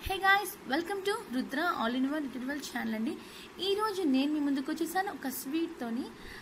hey guys welcome to Rudra all in one little channel అండి ఈరోజు నేను మీ ముందుకు వచ్చేసాను ఒక స్వీట్తోని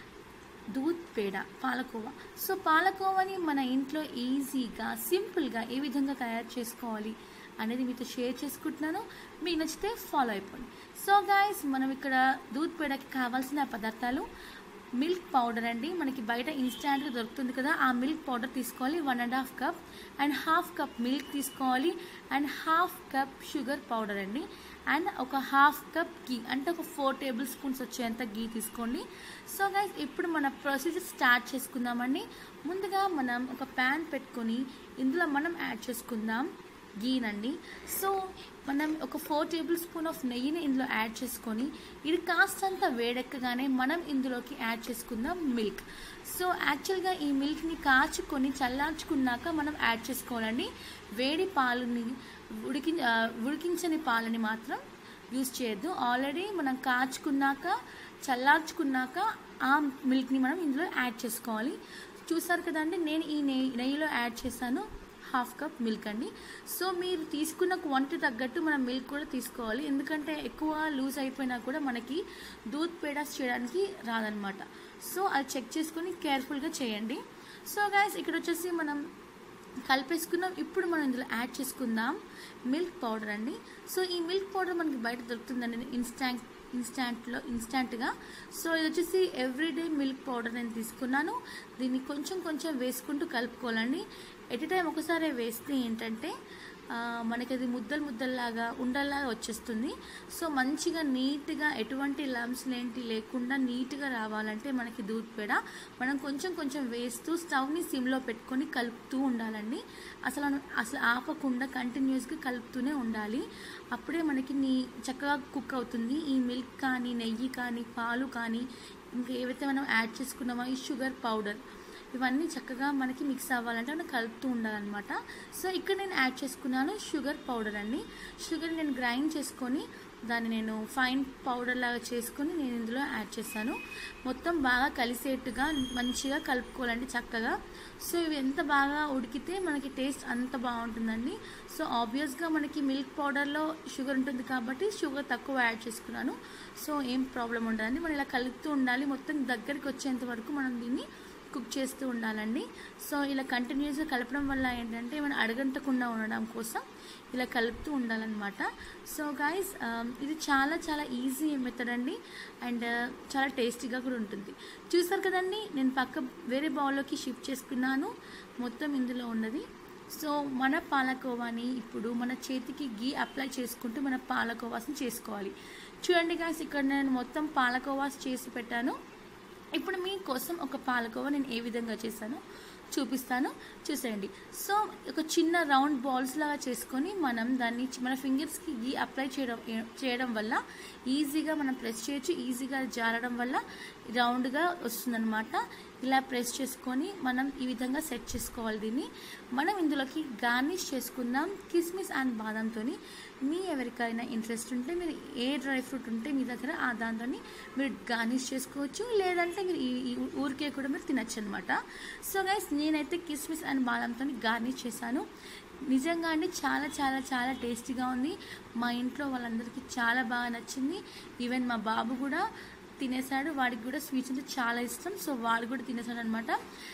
దూద్ పేడ పాలకోవా సో పాలకోవాని మన ఇంట్లో ఈజీగా సింపుల్గా ఏ విధంగా తయారు చేసుకోవాలి అనేది మీతో షేర్ చేసుకుంటున్నాను మీకు నచ్చితే ఫాలో అయిపోండి సో గాయస్ మనం ఇక్కడ దూద్ పేడకి కావాల్సిన పదార్థాలు మిల్క్ పౌడర్ అండి మనకి బయట ఇన్స్టాంట్గా దొరుకుతుంది కదా ఆ మిల్క్ పౌడర్ తీసుకోవాలి one and half cup and half cup milk తీసుకోవాలి and half cup sugar powder అండి అండ్ ఒక హాఫ్ కప్ గీ అంటే ఒక ఫోర్ టేబుల్ స్పూన్స్ వచ్చేంత గీ తీసుకోండి సో గైస్ ఇప్పుడు మన ప్రొసీజర్ స్టార్ట్ చేసుకుందామండి ముందుగా మనం ఒక ప్యాన్ పెట్టుకొని ఇందులో మనం యాడ్ చేసుకుందాం గీనండి సో మనం ఒక ఫోర్ టేబుల్ స్పూన్ ఆఫ్ నెయ్యిని ఇందులో యాడ్ చేసుకొని ఇది కాస్తంత వేడెక్కగానే మనం ఇందులోకి యాడ్ చేసుకుందాం మిల్క్ సో యాక్చువల్గా ఈ మిల్క్ని కాచుకొని చల్లార్చుకున్నాక మనం యాడ్ చేసుకోవాలండి వేడి పాలని ఉడికి ఆ, ఉడికించని పాలని మాత్రం యూజ్ చేయొద్దు ఆల్రెడీ మనం కాచుకున్నాక చల్లార్చుకున్నాక ఆ మిల్క్ని మనం ఇందులో యాడ్ చేసుకోవాలి చూసారు కదండి నేను ఈ నెయ్యి నెయ్యిలో యాడ్ చేశాను హాఫ్ కప్ మిల్క్ అండి సో మీరు తీసుకున్న క్వాంటిటీ తగ్గట్టు మనం మిల్క్ కూడా తీసుకోవాలి ఎందుకంటే ఎక్కువ లూజ్ అయిపోయినా కూడా మనకి దూద్ పేడాస్ చేయడానికి రాదనమాట సో అది చెక్ చేసుకొని కేర్ఫుల్గా చేయండి సో గాయస్ ఇక్కడ వచ్చేసి మనం కలిపేసుకున్నాం ఇప్పుడు మనం ఇందులో యాడ్ చేసుకుందాం మిల్క్ పౌడర్ అండి సో ఈ మిల్క్ పౌడర్ మనకి బయట దొరుకుతుందండి ఇన్స్టాంట్ ఇన్స్టాంట్లో ఇన్స్టాంట్గా సో ఇది వచ్చేసి ఎవ్రీడే మిల్క్ పౌడర్ నేను తీసుకున్నాను దీన్ని కొంచెం కొంచెం వేసుకుంటూ కలుపుకోవాలండి ఎట్ టైం ఒకసారి వేస్తే ఏంటంటే ఆ, మనకి అది ముద్దలు ముద్దల్లాగా ఉండల్లాగా వచ్చేస్తుంది సో మంచిగా నీట్గా ఎటువంటి లంప్స్ లేంటి లేకుండా నీట్గా రావాలంటే మనకి దూద్ పేడ మనం కొంచెం కొంచెం వేస్తూ స్టవ్ని సిమ్లో పెట్టుకొని కలుపుతూ ఉండాలండి అసలు అసలు ఆపకుండా కంటిన్యూస్గా కలుపుతూనే ఉండాలి అప్పుడే మనకి నీ చక్కగా కుక్ అవుతుంది ఈ మిల్క్ కానీ నెయ్యి కానీ పాలు కానీ ఇంకా ఏవైతే మనం యాడ్ చేసుకున్నామో ఈ షుగర్ పౌడర్ ఇవన్నీ చక్కగా మనకి మిక్స్ అవ్వాలంటే మనం కలుపుతూ ఉండాలన్నమాట సో ఇక్కడ నేను యాడ్ చేసుకున్నాను షుగర్ పౌడర్ అండి షుగర్ నేను గ్రైండ్ చేసుకొని దాన్ని నేను ఫైన్ పౌడర్ లాగా చేసుకొని నేను ఇందులో యాడ్ చేశాను మొత్తం బాగా కలిసేట్టుగా మంచిగా కలుపుకోవాలండి చక్కగా సో ఇవి ఎంత బాగా ఉడికితే మనకి టేస్ట్ అంత బాగుంటుందండి సో ఆబ్వియస్గా మనకి మిల్క్ పౌడర్లో షుగర్ ఉంటుంది కాబట్టి షుగర్ తక్కువ యాడ్ చేసుకున్నాను సో ఏం ప్రాబ్లం ఉండదండి మనం ఇలా కలుపుతూ ఉండాలి మొత్తం దగ్గరికి వచ్చేంత వరకు మనం దీన్ని కుక్ చేస్తూ ఉండాలండి సో ఇలా కంటిన్యూస్గా కలపడం వల్ల ఏంటంటే మనం అడగంటకుండా ఉండడం కోసం ఇలా కలుపుతూ ఉండాలన్నమాట సో గాయస్ ఇది చాలా చాలా ఈజీ మెథడ్ అండి అండ్ చాలా టేస్టీగా కూడా ఉంటుంది చూసారు కదండి నేను పక్క వేరే బౌల్లోకి షిఫ్ట్ చేసుకున్నాను మొత్తం ఇందులో ఉన్నది సో మన పాలకోవాని ఇప్పుడు మన చేతికి గీ అప్లై చేసుకుంటూ మన పాలకోవాస్ని చేసుకోవాలి చూడండి గాయస్ ఇక్కడ నేను మొత్తం పాలకోవాస్ చేసి పెట్టాను ఇప్పుడు మీకోసం ఒక పాలకోవా నేను ఏ విధంగా చేశానో చూపిస్తాను చూసేయండి సో ఒక చిన్న రౌండ్ బాల్స్ లాగా చేసుకొని మనం దాన్ని చి- మన ఫింగర్స్కి గీ అప్లై చేయడం చేయడం వల్ల ఈజీగా మనం ప్రెస్ చేయొచ్చు ఈజీగా జారడం వల్ల రౌండ్గా వస్తుందన్నమాట ఇలా ప్రెస్ చేసుకొని మనం ఈ విధంగా సెట్ చేసుకోవాలి దీన్ని మనం ఇందులోకి గార్నిష్ చేసుకుందాం కిస్మిస్ అండ్ బాదంతో మీ ఎవరికైనా ఇంట్రెస్ట్ ఉంటే మీరు ఏ డ్రై ఫ్రూట్ ఉంటే మీ దగ్గర ఆ దాంతో మీరు గార్నిష్ చేసుకోవచ్చు లేదంటే మీరు ఈ ఈ ఊరికే కూడా మీరు తినచ్చు అనమాట సో గైస్ నేనైతే కిస్మిస్ అండ్ బాదంతో గార్నిష్ చేశాను నిజంగా అండి చాలా చాలా చాలా టేస్టీగా ఉంది మా ఇంట్లో వాళ్ళందరికీ చాలా బాగా నచ్చింది ఈవెన్ మా బాబు కూడా తినేసాడు వాడికి కూడా స్వీట్స్ అంటే చాలా ఇష్టం సో వాడు కూడా తినేసాడు అనమాట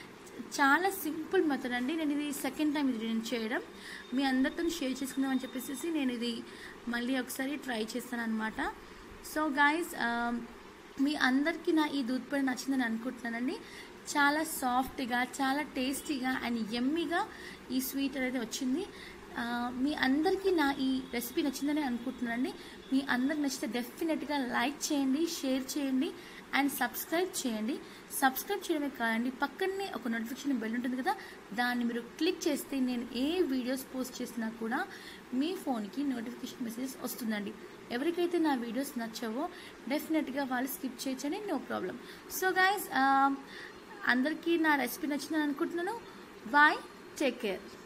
చాలా సింపుల్ మెథడ్ అండి నేను ఇది సెకండ్ టైం ఇది నేను చేయడం మీ అందరితో షేర్ చేసుకుందామని చెప్పేసి నేను ఇది మళ్ళీ ఒకసారి ట్రై చేస్తాను అనమాట సో గాయస్ మీ అందరికీ నా ఈ దూద్ పేడ నచ్చిందని అనుకుంటున్నానండి చాలా సాఫ్ట్గా చాలా టేస్టీగా అండ్ ఎమ్మీగా ఈ స్వీట్ అనేది వచ్చింది ఆ, మీ అందరికీ నా ఈ రెసిపీ నచ్చిందని అనుకుంటున్నానండి మీ అందరికి నచ్చితే డెఫినెట్గా లైక్ చేయండి షేర్ చేయండి అండ్ సబ్స్క్రైబ్ చేయండి సబ్స్క్రైబ్ చేయడమే కాదండి పక్కనే ఒక నోటిఫికేషన్ బెల్ ఉంటుంది కదా దాన్ని మీరు క్లిక్ చేస్తే నేను ఏ వీడియోస్ పోస్ట్ చేసినా కూడా మీ ఫోన్కి నోటిఫికేషన్ మెసేజెస్ వస్తుందండి ఎవరికైతే నా వీడియోస్ నచ్చావో డెఫినెట్గా వాళ్ళు స్కిప్ చేయొచ్చని నో ప్రాబ్లం సో గాయస్ అందరికీ నా రెసిపీ నచ్చిందని అనుకుంటున్నాను బాయ్ టేక్ కేర్